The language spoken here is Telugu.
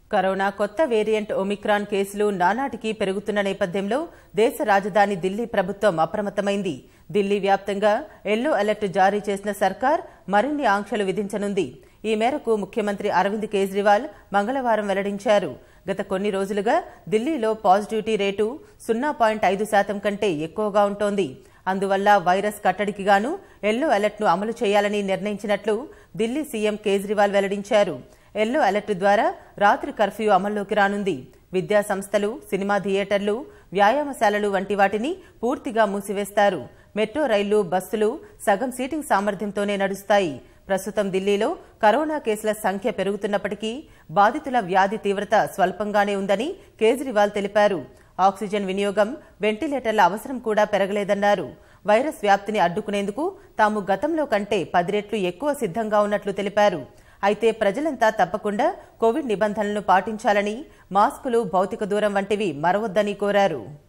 కరోనా కొత్త వేరియంట్ ఒమిక్రాన్ కేసులు నానాటికి పెరుగుతున్న నేపథ్యంలో దేశ రాజధాని ఢిల్లీ ప్రభుత్వం అప్రమత్తమైంది ఢిల్లీ వ్యాప్తంగా ఎల్లో అలర్ట్ జారీ చేసిన సర్కార్ మరిన్ని ఆంక్షలు విధించనుంది ఈ మేరకు ముఖ్యమంత్రి అరవింద్ కేజ్రీవాల్ మంగళవారం వెల్లడించారు గత కొన్ని రోజులుగా ఢిల్లీలో పాజిటివిటీ రేటు సున్నా పాయింట్ ఐదు శాతం కంటే ఎక్కువగా ఉంటోంది అందువల్ల వైరస్ కట్టడికి గాను ఎల్లో అలర్ట్ను అమలు చేయాలని నిర్ణయించినట్లు ఢిల్లీ సీఎం కేజ్రీవాల్ వెల్లడించారు ఎల్లో అలర్ట్ ద్వారా రాత్రి కర్ఫ్యూ అమల్లోకి రానుంది విద్యా సంస్థలు సినిమా థియేటర్లు వ్యాయామశాలలు వంటి వాటిని పూర్తిగా మూసివేస్తారు మెట్రో రైళ్లు బస్సులు సగం సీటింగ్ సామర్థ్యంతోనే నడుస్తాయి ప్రస్తుతం ఢిల్లీలో కరోనా కేసుల సంఖ్య పెరుగుతున్నప్పటికీ బాధితుల వ్యాధి తీవ్రత స్వల్పంగానే ఉందని కేజ్రీవాల్ తెలిపారు ఆక్సిజన్ వినియోగం వెంటిలేటర్ల అవసరం కూడా పెరగలేదన్నారు వైరస్ వ్యాప్తిని అడ్డుకునేందుకు తాము గతంలో కంటే పది రెట్లు ఎక్కువ సిద్ధంగా ఉన్నట్లు తెలిపారు అయితే ప్రజలంతా తప్పకుండా కోవిడ్ నిబంధనలను పాటించాలని మాస్కులు భౌతిక దూరం వంటివి మరవద్దని కోరారు